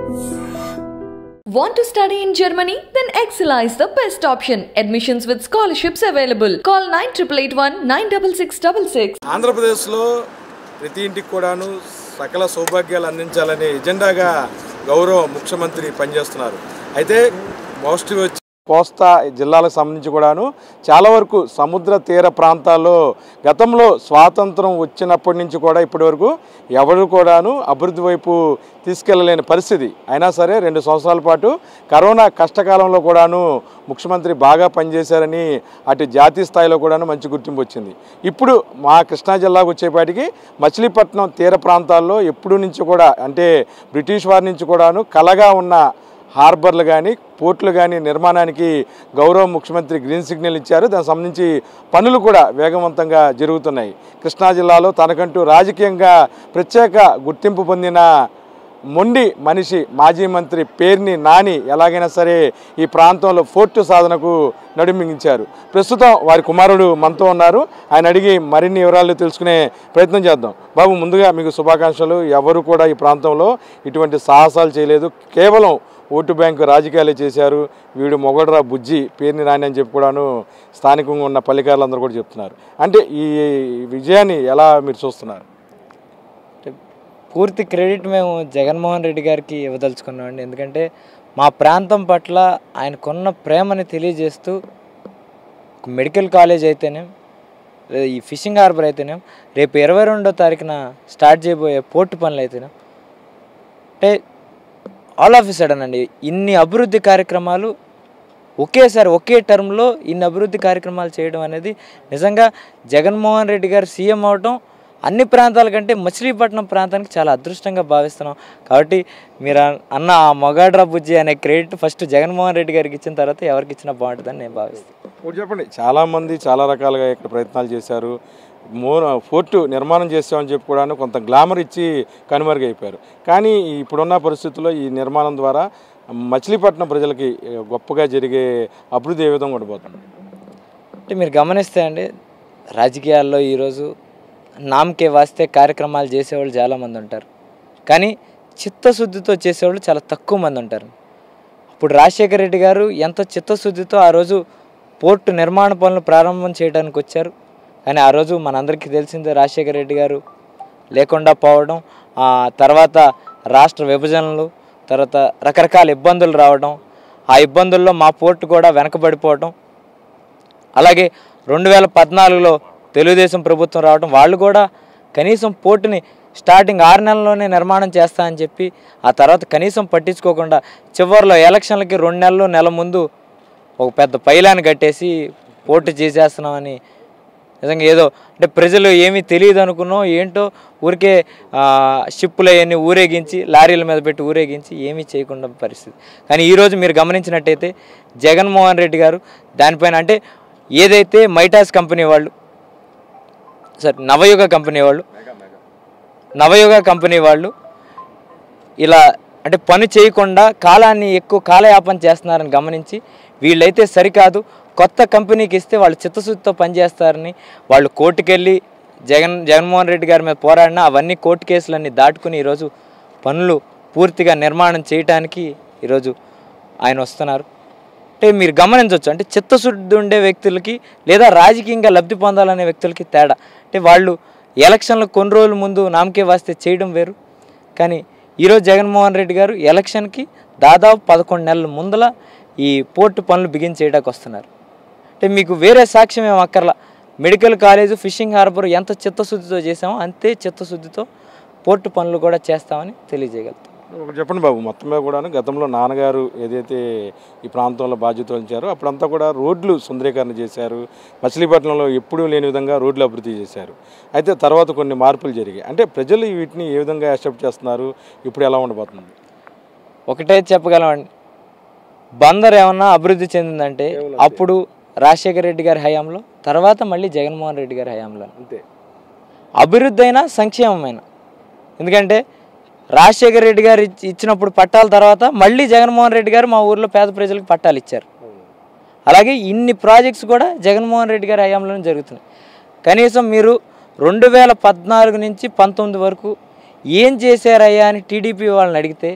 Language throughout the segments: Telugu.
Want to study in Germany? Then Excella is the best option. Admissions with scholarships available. Call 9881 96666. ఆంధ్రప్రదేశ్లో ప్రతి ఇంటికి కూడాను సకల సౌభాగ్యాలు అందించాలనే ఎజెండాగా గౌరవ ముఖ్యమంత్రి పనిచేస్తున్నారు అయితే మోస్ట్ వచ్చి కోస్తా జిల్లాలకు సంబంధించి కూడాను చాలా వరకు సముద్ర తీర ప్రాంతాల్లో గతంలో స్వాతంత్రం వచ్చినప్పటి నుంచి కూడా ఇప్పటి వరకు ఎవరు కూడాను అభివృద్ధి వైపు తీసుకెళ్ళలేని పరిస్థితి అయినా సరే రెండు సంవత్సరాల పాటు కరోనా కష్టకాలంలో కూడాను ముఖ్యమంత్రి బాగా పనిచేశారని అటు జాతీయ స్థాయిలో కూడాను మంచి గుర్తింపు వచ్చింది ఇప్పుడు మా కృష్ణా జిల్లాకు వచ్చేపాటికి మచిలీపట్నం తీర ప్రాంతాల్లో ఎప్పుడు నుంచి కూడా అంటే బ్రిటిష్ వారి నుంచి కూడాను కలగా ఉన్న హార్బర్లు కానీ పోర్టులు కానీ నిర్మాణానికి గౌరవ ముఖ్యమంత్రి గ్రీన్ సిగ్నల్ ఇచ్చారు దానికి సంబంధించి పనులు కూడా వేగవంతంగా జరుగుతున్నాయి కృష్ణా జిల్లాలో తనకంటూ రాజకీయంగా ప్రత్యేక గుర్తింపు పొందిన మొండి మనిషి మాజీ మంత్రి పేర్ని నాని ఎలాగైనా సరే ఈ ప్రాంతంలో ఫోర్టు సాధనకు నడుమించారు ప్రస్తుతం వారి కుమారుడు మనతో ఉన్నారు ఆయన అడిగి మరిన్ని వివరాలు తెలుసుకునే ప్రయత్నం చేద్దాం బాబు ముందుగా మీకు శుభాకాంక్షలు ఎవరు కూడా ఈ ప్రాంతంలో ఇటువంటి సాహసాలు చేయలేదు కేవలం ఓటు బ్యాంకు రాజకీయాలే చేశారు వీడు మొగడరా బుజ్జి పేరుని రాని అని చెప్పి కూడాను స్థానికంగా ఉన్న పల్లికారులందరూ కూడా చెప్తున్నారు అంటే ఈ విజయాన్ని ఎలా మీరు చూస్తున్నారు పూర్తి క్రెడిట్ మేము జగన్మోహన్ రెడ్డి గారికి ఇవ్వదలుచుకున్నామండి ఎందుకంటే మా ప్రాంతం పట్ల ఆయనకున్న ప్రేమని తెలియజేస్తూ ఒక మెడికల్ కాలేజ్ అయితేనే లేదా ఈ ఫిషింగ్ హార్బర్ అయితేనే రేపు ఇరవై రెండో తారీఖున స్టార్ట్ చేయబోయే పోర్టు పనులు అయితేనే అంటే ఆల్ ఆఫ్ సడన్ అండి ఇన్ని అభివృద్ధి కార్యక్రమాలు ఒకేసారి ఒకే టర్మ్లో ఇన్ని అభివృద్ధి కార్యక్రమాలు చేయడం అనేది నిజంగా జగన్మోహన్ రెడ్డి గారు సీఎం అవడం అన్ని ప్రాంతాల కంటే మచిలీపట్నం ప్రాంతానికి చాలా అదృష్టంగా భావిస్తున్నాం కాబట్టి మీరు అన్- అన్న ఆ మొగాడ్రా బుజ్జి అనే క్రెడిట్ ఫస్ట్ జగన్మోహన్ రెడ్డి గారికి ఇచ్చిన తర్వాత ఎవరికి ఇచ్చినా బాగుంటుందని నేను భావిస్తాను ఇప్పుడు చెప్పండి చాలామంది చాలా రకాలుగా ఇక్కడ ప్రయత్నాలు చేశారు మో ఫోర్టు నిర్మాణం చేసామని చెప్పి కూడా కొంత గ్లామర్ ఇచ్చి కనుమరుగైపోయారు కానీ ఇప్పుడున్న పరిస్థితుల్లో ఈ నిర్మాణం ద్వారా మచిలీపట్నం ప్రజలకి గొప్పగా జరిగే అభివృద్ధి ఏ విధంగా ఉండబోతుంది అంటే మీరు గమనిస్తే అండి రాజకీయాల్లో ఈరోజు నామకే వాస్తే కార్యక్రమాలు చేసేవాళ్ళు చాలామంది ఉంటారు కానీ చిత్తశుద్ధితో చేసేవాళ్ళు చాలా తక్కువ మంది ఉంటారు ఇప్పుడు రాజశేఖర రెడ్డి గారు ఎంత చిత్తశుద్ధితో ఆ రోజు పోర్టు నిర్మాణ పనులు ప్రారంభం చేయడానికి వచ్చారు కానీ ఆ రోజు మనందరికీ తెలిసిందే రాజశేఖర రెడ్డి గారు లేకుండా పోవడం ఆ తర్వాత రాష్ట్ర విభజనలు తర్వాత రకరకాల ఇబ్బందులు రావడం ఆ ఇబ్బందుల్లో మా పోర్టు కూడా వెనకబడిపోవడం అలాగే రెండు వేల పద్నాలుగులో తెలుగుదేశం ప్రభుత్వం రావడం వాళ్ళు కూడా కనీసం పోర్టుని స్టార్టింగ్ ఆరు నెలల్లోనే నిర్మాణం చేస్తా అని చెప్పి ఆ తర్వాత కనీసం పట్టించుకోకుండా చివరిలో ఎలక్షన్లకి రెండు నెలలు నెల ముందు ఒక పెద్ద పైలాన్ని కట్టేసి పోర్టు చేసేస్తున్నామని నిజంగా ఏదో అంటే ప్రజలు ఏమీ తెలియదు అనుకున్నాం ఏంటో ఊరికే ఆ, షిప్పులు అవన్నీ ఊరేగించి లారీల మీద పెట్టి ఊరేగించి ఏమీ చేయకుండా పరిస్థితి కానీ ఈరోజు మీరు గమనించినట్టయితే జగన్మోహన్ రెడ్డి గారు దానిపైన అంటే ఏదైతే మైటాస్ కంపెనీ వాళ్ళు సార్ నవయుగ కంపెనీ వాళ్ళు నవయుగ కంపెనీ వాళ్ళు ఇలా అంటే పని చేయకుండా కాలాన్ని ఎక్కువ కాలయాపన చేస్తున్నారని గమనించి వీళ్ళైతే సరికాదు కొత్త కంపెనీకి ఇస్తే వాళ్ళు చిత్తశుద్ధితో పనిచేస్తారని వాళ్ళు కోర్టుకెళ్ళి జగన్ జగన్మోహన్ రెడ్డి గారి మీద పోరాడినా అవన్నీ కోర్టు కేసులన్నీ దాటుకుని ఈరోజు పనులు పూర్తిగా నిర్మాణం చేయటానికి ఈరోజు ఆయన వస్తున్నారు అంటే మీరు గమనించవచ్చు అంటే చిత్తశుద్ధి ఉండే వ్యక్తులకి లేదా రాజకీయంగా లబ్ధి పొందాలనే వ్యక్తులకి తేడా అంటే వాళ్ళు ఎలక్షన్లు కొన్ని రోజుల ముందు నామకే వాస్తే చేయడం వేరు కానీ ఈరోజు జగన్మోహన్ రెడ్డి గారు ఎలక్షన్కి దాదాపు పదకొండు నెలల ముందల ఈ పోర్టు పనులు బిగిన్ చేయడానికి వస్తున్నారు అంటే మీకు వేరే సాక్ష్యం ఏం అక్కర్లా మెడికల్ కాలేజ్ ఫిషింగ్ హార్బర్ ఎంత చిత్తశుద్ధితో చేసామో అంతే చిత్తశుద్ధితో పోర్టు పనులు కూడా చేస్తామని తెలియజేయగలుగుతాం ఒకటి చెప్పండి బాబు మొత్తం మీద కూడా గతంలో నాన్నగారు ఏదైతే ఈ ప్రాంతంలో బాధ్యత వహించారో అప్పుడంతా కూడా రోడ్లు సుందరీకరణ చేశారు మచిలీపట్నంలో ఎప్పుడూ లేని విధంగా రోడ్లు అభివృద్ధి చేశారు అయితే తర్వాత కొన్ని మార్పులు జరిగాయి అంటే ప్రజలు వీటిని ఏ విధంగా యాక్సెప్ట్ చేస్తున్నారు ఇప్పుడు ఎలా ఉండబోతుంది ఒకటే చెప్పగలమండి బందర్ ఏమన్నా అభివృద్ధి చెందిందంటే అప్పుడు రాజశేఖర రెడ్డి గారి హయాంలో తర్వాత మళ్ళీ జగన్మోహన్ రెడ్డి గారి హయాంలో అంతే అభివృద్ధి అయినా సంక్షేమమైన ఎందుకంటే రాజశేఖర రెడ్డి గారు ఇచ్చి- ఇచ్చినప్పుడు పట్టాల తర్వాత మళ్ళీ జగన్మోహన్ రెడ్డి గారు మా ఊర్లో పేద ప్రజలకు పట్టాలు ఇచ్చారు అలాగే ఇన్ని ప్రాజెక్ట్స్ కూడా జగన్మోహన్ రెడ్డి గారి హయాంలోనే జరుగుతున్నాయి కనీసం మీరు రెండు వేల పద్నాలుగు నుంచి పంతొమ్మిది వరకు ఏం చేశారయ్యా అని టీడీపీ వాళ్ళని అడిగితే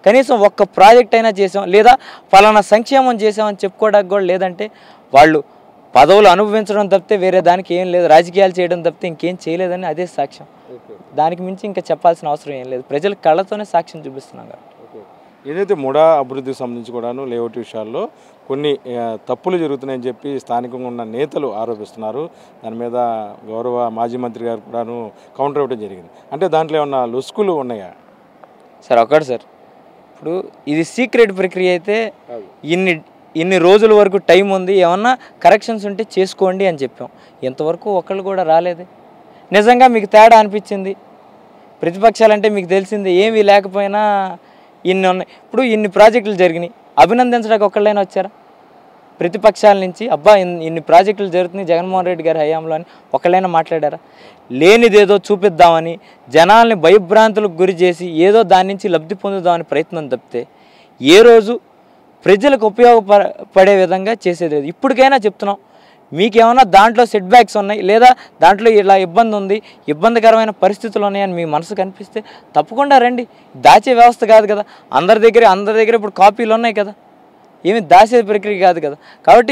కనీసం ఒక్క ప్రాజెక్ట్ అయినా చేసాం లేదా ఫలానా సంక్షేమం చేసామని చెప్పుకోవడానికి కూడా లేదంటే వాళ్ళు పదవులు అనుభవించడం తప్పితే వేరే దానికి ఏం లేదు రాజకీయాలు చేయడం తప్పితే ఇంకేం చేయలేదని అదే సాక్ష్యం దానికి మించి ఇంకా చెప్పాల్సిన అవసరం ఏం లేదు ప్రజల కళ్ళతోనే సాక్ష్యం చూపిస్తున్నాం కాబట్టి ఏదైతే ముడా అభివృద్ధికి సంబంధించి కూడాను లేఅవుట్ విషయాల్లో కొన్ని ఆ, తప్పులు జరుగుతున్నాయని చెప్పి స్థానికంగా ఉన్న నేతలు ఆరోపిస్తున్నారు దాని మీద గౌరవ మాజీ మంత్రి గారు కూడాను కౌంటర్ ఇవ్వడం జరిగింది అంటే దాంట్లో ఏమన్నా లుసుకులు ఉన్నాయా సార్ ఒకటి సార్ ఇప్పుడు ఇది సీక్రెట్ ప్రక్రియ అయితే ఇన్ని ఇన్ని రోజుల వరకు టైం ఉంది ఏమన్నా కరెక్షన్స్ ఉంటే చేసుకోండి అని చెప్పాం ఇంతవరకు ఒకళ్ళు కూడా రాలేదే నిజంగా మీకు తేడా అనిపించింది ప్రతిపక్షాలంటే మీకు తెలిసింది ఏమీ లేకపోయినా ఇన్ని ఉన్నాయి ఇప్పుడు ఇన్ని ప్రాజెక్టులు జరిగినాయి అభినందించడానికి ఒకళ్ళైనా వచ్చారా ప్రతిపక్షాల నుంచి అబ్బా ఇన్ని ఇన్ని ప్రాజెక్టులు జరుగుతున్నాయి జగన్మోహన్ రెడ్డి గారి హయాంలో అని ఒకళ్ళైనా మాట్లాడారా లేనిదేదో చూపిద్దామని జనాల్ని భయభ్రాంతులకు గురి చేసి ఏదో దాని నుంచి లబ్ధి పొందుదామని ప్రయత్నం తప్పితే ఏ రోజు ప్రజలకు ఉపయోగపడే విధంగా చేసేది లేదు ఇప్పటికైనా చెప్తున్నాం మీకేమైనా దాంట్లో సెట్ బ్యాక్స్ ఉన్నాయి లేదా దాంట్లో ఇలా ఇబ్బంది ఉంది ఇబ్బందికరమైన పరిస్థితులు ఉన్నాయని మీ మనసు కనిపిస్తే తప్పకుండా రండి దాచే వ్యవస్థ కాదు కదా అందరి దగ్గర అందరి దగ్గర ఇప్పుడు కాపీలు ఉన్నాయి కదా ఏమి దాచే ప్రక్రియ కాదు కదా కాబట్టి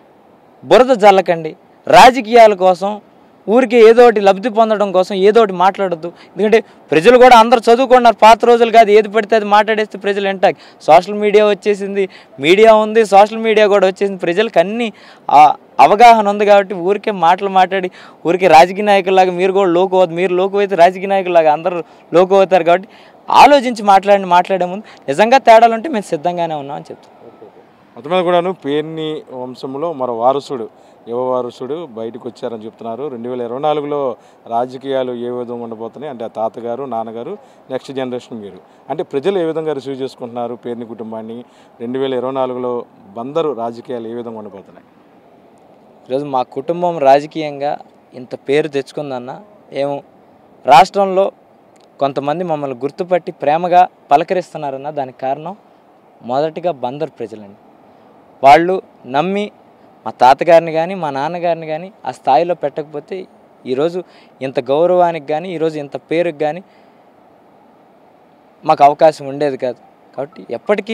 బురద జల్లకండి రాజకీయాల కోసం ఊరికి ఏదో ఒకటి లబ్ధి పొందడం కోసం ఏదో ఒకటి మాట్లాడొద్దు ఎందుకంటే ప్రజలు కూడా అందరు చదువుకున్నారు పాత రోజులు కాదు ఏది పడితే అది మాట్లాడేస్తే ప్రజలు ఎంటాక్ సోషల్ మీడియా వచ్చేసింది మీడియా ఉంది సోషల్ మీడియా కూడా వచ్చేసింది ప్రజలకు అన్ని ఆ అవగాహన ఉంది కాబట్టి ఊరికే మాటలు మాట్లాడి ఊరికే రాజకీయ నాయకుల్లాగా మీరు కూడా లోకు అవుతుంది మీరు లోకు అయితే రాజకీయ నాయకుల్లాగా అందరూ లోకు అవుతారు కాబట్టి ఆలోచించి మాట్లాడి మాట్లాడే ముందు నిజంగా తేడాలు ఉంటే మేము సిద్ధంగానే ఉన్నామని చెప్తాం మొత్తం మీద కూడాను పేర్ని వంశంలో మరో వారసుడు యువ వారసుడు బయటకు వచ్చారని చెప్తున్నారు రెండు వేల ఇరవై నాలుగులో రాజకీయాలు ఏ విధంగా ఉండబోతున్నాయి అంటే ఆ తాతగారు నాన్నగారు నెక్స్ట్ జనరేషన్ మీరు అంటే ప్రజలు ఏ విధంగా రిసీవ్ చేసుకుంటున్నారు పేర్ని కుటుంబాన్ని రెండు వేల ఇరవై నాలుగులో బందరు రాజకీయాలు ఏ విధంగా ఉండబోతున్నాయి ఈరోజు మా కుటుంబం రాజకీయంగా ఇంత పేరు తెచ్చుకుందన్న ఏమో రాష్ట్రంలో కొంతమంది మమ్మల్ని గుర్తుపట్టి ప్రేమగా పలకరిస్తున్నారన్న దానికి కారణం మొదటిగా బందర్ ప్రజలండి వాళ్ళు నమ్మి మా తాతగారిని కానీ మా నాన్నగారిని కానీ ఆ స్థాయిలో పెట్టకపోతే ఈరోజు ఇంత గౌరవానికి కానీ ఈరోజు ఇంత పేరుకి కానీ మాకు అవకాశం ఉండేది కాదు కాబట్టి ఎప్పటికీ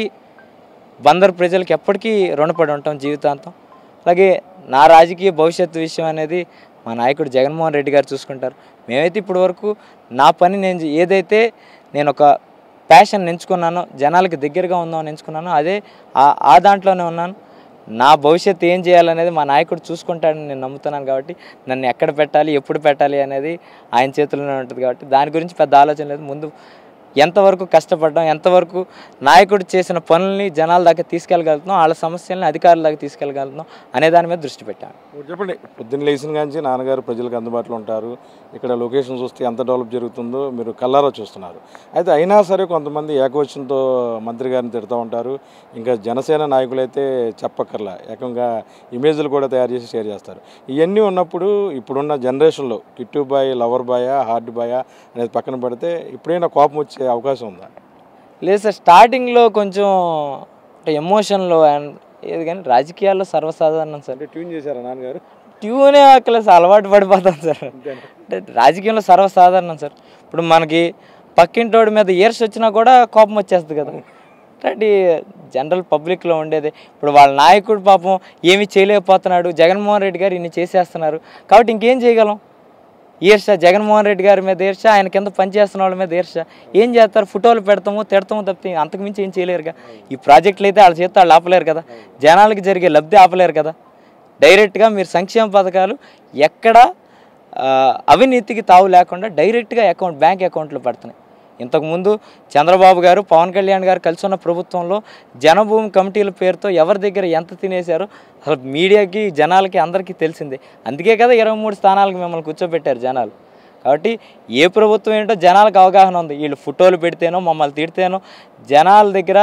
బందర్ ప్రజలకి ఎప్పటికీ రుణపడి ఉంటాం జీవితాంతం అలాగే నా రాజకీయ భవిష్యత్తు విషయం అనేది మా నాయకుడు జగన్మోహన్ రెడ్డి గారు చూసుకుంటారు మేమైతే ఇప్పటి వరకు నా పని నేను చే- ఏదైతే నేను ఒక ప్యాషన్ ఎంచుకున్నానో జనాలకి దగ్గరగా ఉందామని ఎంచుకున్నానో అదే ఆ ఆ దాంట్లోనే ఉన్నాను నా భవిష్యత్తు ఏం చేయాలనేది మా నాయకుడు చూసుకుంటాడని నేను నమ్ముతున్నాను కాబట్టి నన్ను ఎక్కడ పెట్టాలి ఎప్పుడు పెట్టాలి అనేది ఆయన చేతుల్లోనే ఉంటుంది కాబట్టి దాని గురించి పెద్ద ఆలోచన లేదు ముందు ఎంతవరకు కష్టపడ్డాం ఎంతవరకు నాయకుడు చేసిన పనుల్ని జనాల దాకా తీసుకెళ్ళగలుగుతున్నాం వాళ్ళ సమస్యల్ని అధికారుల దాకా తీసుకెళ్ళగలుగుతున్నాం అనే దాని మీద దృష్టి పెట్టాను ఇప్పుడు చెప్పండి పొద్దున్న లేచిన కాంచి నాన్నగారు ప్రజలకు అందుబాటులో ఉంటారు ఇక్కడ లొకేషన్ చూస్తే ఎంత డెవలప్ జరుగుతుందో మీరు కల్లారా చూస్తున్నారు అయితే అయినా సరే కొంతమంది ఏకవచనంతో మంత్రి గారిని తిడుతూ ఉంటారు ఇంకా జనసేన నాయకులైతే చెప్పక్కర్లా ఏకంగా ఇమేజ్లు కూడా తయారు చేసి షేర్ చేస్తారు ఇవన్నీ ఉన్నప్పుడు ఇప్పుడున్న జనరేషన్లో కిట్టు బాయ్ లవర్ బాయా హార్డ్ బాయా అనేది పక్కన పెడితే ఇప్పుడైనా కోపం వచ్చే అవకాశం ఉందా లేదు సార్ స్టార్టింగ్లో కొంచెం అంటే ఎమోషన్లో అండ్ ఏది కానీ రాజకీయాల్లో సర్వసాధారణం సార్ అంటే ట్యూన్ చేశారా నాన్నగారు ట్యూనే అక్కలేసి అలవాటు పడిపోతాం సార్ అంటే రాజకీయంలో సర్వసాధారణం సార్ ఇప్పుడు మనకి పక్కింటోడి మీద ఇయర్స్ వచ్చినా కూడా కోపం వచ్చేస్తుంది కదా అంటే జనరల్ పబ్లిక్లో ఉండేది ఇప్పుడు వాళ్ళ నాయకుడు పాపం ఏమీ చేయలేకపోతున్నాడు జగన్మోహన్ రెడ్డి గారు ఇన్ని చేసేస్తున్నారు కాబట్టి ఇంకేం చేయగలం ఈర్ష జగన్మోహన్ రెడ్డి గారి మీద ఈర్ష ఆయన కింద పనిచేస్తున్న వాళ్ళ మీద ఈర్ష ఏం చేస్తారు ఫోటోలు పెడతాము తిడతాము తప్పితే అంతకుమించి ఏం చేయలేరుగా ఈ ప్రాజెక్టులు అయితే వాళ్ళ చేస్తే వాళ్ళు ఆపలేరు కదా జనాలకి జరిగే లబ్ధి ఆపలేరు కదా డైరెక్ట్గా మీరు సంక్షేమ పథకాలు ఎక్కడ ఆ, అవినీతికి తావు లేకుండా డైరెక్ట్గా అకౌంట్ బ్యాంక్ అకౌంట్లో పడుతున్నాయి ఇంతకుముందు చంద్రబాబు గారు పవన్ కళ్యాణ్ గారు కలిసి ఉన్న ప్రభుత్వంలో జనభూమి కమిటీల పేరుతో ఎవరి దగ్గర ఎంత తినేశారో అసలు మీడియాకి జనాలకి అందరికీ తెలిసిందే అందుకే కదా ఇరవై మూడు స్థానాలకు మిమ్మల్ని కూర్చోబెట్టారు జనాలు కాబట్టి ఏ ప్రభుత్వం ఏంటో జనాలకు అవగాహన ఉంది వీళ్ళు ఫోటోలు పెడితేనో మమ్మల్ని తిడితేనో జనాల దగ్గర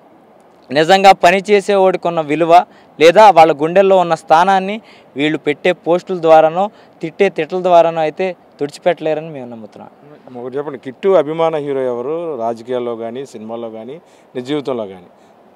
నిజంగా పనిచేసే వాడికి ఉన్న విలువ లేదా వాళ్ళ గుండెల్లో ఉన్న స్థానాన్ని వీళ్ళు పెట్టే పోస్టుల ద్వారానో తిట్టే తిట్ల ద్వారానో అయితే తుడిచిపెట్టలేరని మేము నమ్ముతున్నాం ఒకటి చెప్పండి కిట్టు అభిమాన హీరో ఎవరు రాజకీయాల్లో కానీ సినిమాల్లో కానీ నిజ జీవితంలో కానీ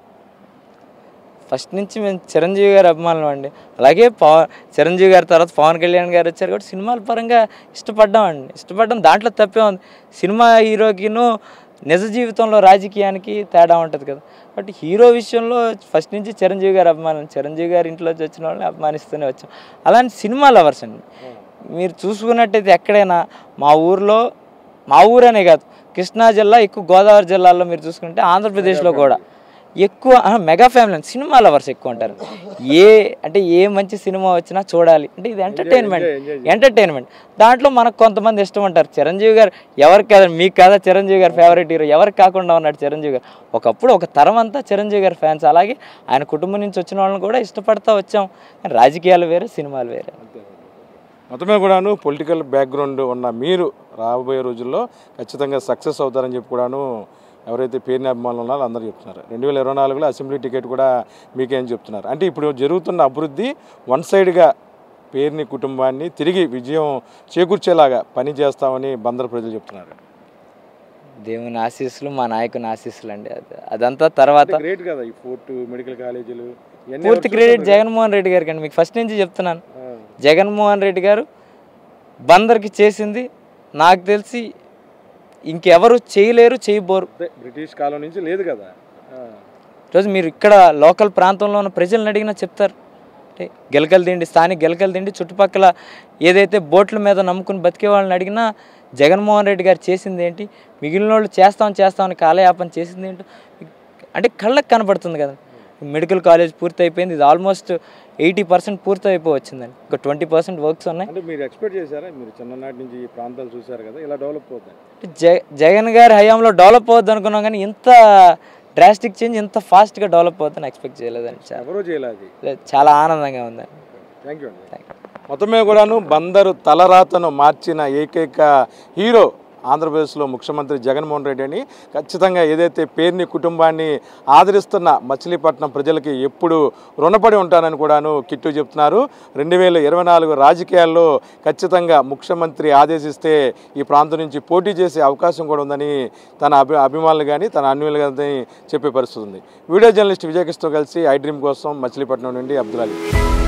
ఫస్ట్ నుంచి మేము చిరంజీవి గారి అభిమానులు అండి అలాగే పవన్ చిరంజీవి గారి తర్వాత పవన్ కళ్యాణ్ గారు వచ్చారు కాబట్టి సినిమాల పరంగా ఇష్టపడ్డామండి ఇష్టపడ్డాం దాంట్లో తప్పే ఉంది సినిమా హీరోకిను నిజ జీవితంలో రాజకీయానికి తేడా ఉంటుంది కదా బట్ హీరో విషయంలో ఫస్ట్ నుంచి చిరంజీవి గారు అభిమానం చిరంజీవి గారి ఇంట్లోంచి వచ్చిన వాళ్ళని అభిమానిస్తూనే వచ్చాం అలాంటి సినిమా లవర్స్ అండి మీరు చూసుకున్నట్టయితే ఎక్కడైనా మా ఊర్లో మా ఊరనే కాదు కృష్ణా జిల్లా ఎక్కువ గోదావరి జిల్లాలో మీరు చూసుకుంటే ఆంధ్రప్రదేశ్లో కూడా ఎక్కువ ఆ, మెగా ఫ్యామిలీ అని సినిమా లవర్స్ ఎక్కువ ఉంటారు ఏ అంటే ఏ మంచి సినిమా వచ్చినా చూడాలి అంటే ఇది ఎంటర్టైన్మెంట్ ఎంటర్టైన్మెంట్ దాంట్లో మనకు కొంతమంది ఇష్టం ఉంటారు చిరంజీవి గారు ఎవరికి కాదు మీకు కాదా చిరంజీవి గారు ఫేవరెట్ హీరో ఎవరికి కాకుండా ఉన్నాడు చిరంజీవి గారు ఒకప్పుడు ఒక తరం అంతా చిరంజీవి గారి ఫ్యాన్స్ అలాగే ఆయన కుటుంబం నుంచి వచ్చిన వాళ్ళని కూడా ఇష్టపడతా వచ్చాం కానీ రాజకీయాలు వేరే సినిమాలు వేరే మొత్తమే కూడాను పొలిటికల్ బ్యాక్గ్రౌండ్ ఉన్న మీరు రాబోయే రోజుల్లో ఖచ్చితంగా సక్సెస్ అవుతారని చెప్పి కూడాను ఎవరైతే పేరుని అభిమానులు ఉన్నారో అందరూ చెప్తున్నారు రెండు వేల ఇరవై నాలుగులో అసెంబ్లీ టికెట్ కూడా మీకేం చెప్తున్నారు అంటే ఇప్పుడు జరుగుతున్న అభివృద్ధి వన్ సైడ్గా పేరుని కుటుంబాన్ని తిరిగి విజయం చేకూర్చేలాగా పని చేస్తామని బందర్ ప్రజలు చెప్తున్నారు దేవుని ఆశీస్సులు మా నాయకుని ఆశీస్సులు అండి అది అదంతా తర్వాత గ్రేట్ కదా ఈ ఫోర్ట్ మెడికల్ కాలేజీలు పూర్తి క్రెడిట్ జగన్మోహన్ రెడ్డి గారికి అండి మీకు ఫస్ట్ నుంచి చెప్తున్నాను జగన్మోహన్ రెడ్డి గారు బందర్కి చేసింది నాకు తెలిసి ఇంకెవరు చేయలేరు చేయబోరు బ్రిటిష్ కాలం నుంచి లేదు కదా ఈరోజు మీరు ఇక్కడ లోకల్ ప్రాంతంలో ఉన్న ప్రజలను అడిగినా చెప్తారు అంటే గెలకలు తిండి స్థానిక గెలకలు తిండి చుట్టుపక్కల ఏదైతే బోట్ల మీద నమ్ముకుని బతికే వాళ్ళని అడిగినా జగన్మోహన్ రెడ్డి గారు చేసింది ఏంటి మిగిలిన వాళ్ళు చేస్తాం చేస్తామని కాలయాపన చేసింది ఏంటో అంటే కళ్ళకి కనపడుతుంది కదా మెడికల్ కాలేజ్ పూర్తి అయిపోయింది ఇది ఆల్మోస్ట్ ఎయిటీ పర్సెంట్ పూర్తి అయిపోవచ్చిందండి ఇంకా ట్వంటీ పర్సెంట్ వర్క్స్ ఉన్నాయి అంటే మీరు ఎక్స్పెక్ట్ చేశారా మీరు చిన్ననాటి నుంచి ఈ ప్రాంతాలు చూశారు కదా ఇలా డెవలప్ అవుతాయి జ జగన్ గారి హయాంలో డెవలప్ అవుద్ది అనుకున్నాం కానీ ఇంత డ్రాస్టిక్ చేంజ్ ఇంత ఫాస్ట్గా డెవలప్ అవుతుందని ఎక్స్పెక్ట్ చేయలేదండి చాలా ఎవరో చేయలేదు చాలా ఆనందంగా ఉందండి థ్యాంక్ యూ అండి మొత్తమే కూడాను బందరు తలరాతను మార్చిన ఏకైక హీరో ఆంధ్రప్రదేశ్లో ముఖ్యమంత్రి జగన్మోహన్ రెడ్డి అని ఖచ్చితంగా ఏదైతే పేరుని కుటుంబాన్ని ఆదరిస్తున్న మచిలీపట్నం ప్రజలకి ఎప్పుడు రుణపడి ఉంటానని కూడాను కిట్టు చెప్తున్నారు రెండు వేల ఇరవై నాలుగు రాజకీయాల్లో ఖచ్చితంగా ముఖ్యమంత్రి ఆదేశిస్తే ఈ ప్రాంతం నుంచి పోటీ చేసే అవకాశం కూడా ఉందని తన అభి అభిమానులు కానీ తన అన్యులు కానీ చెప్పే పరిస్థితి ఉంది వీడియో జర్నలిస్ట్ విజయకృష్ణతో కలిసి ఐ డ్రీమ్ కోసం మచిలీపట్నం నుండి అబ్దుల్ అలీ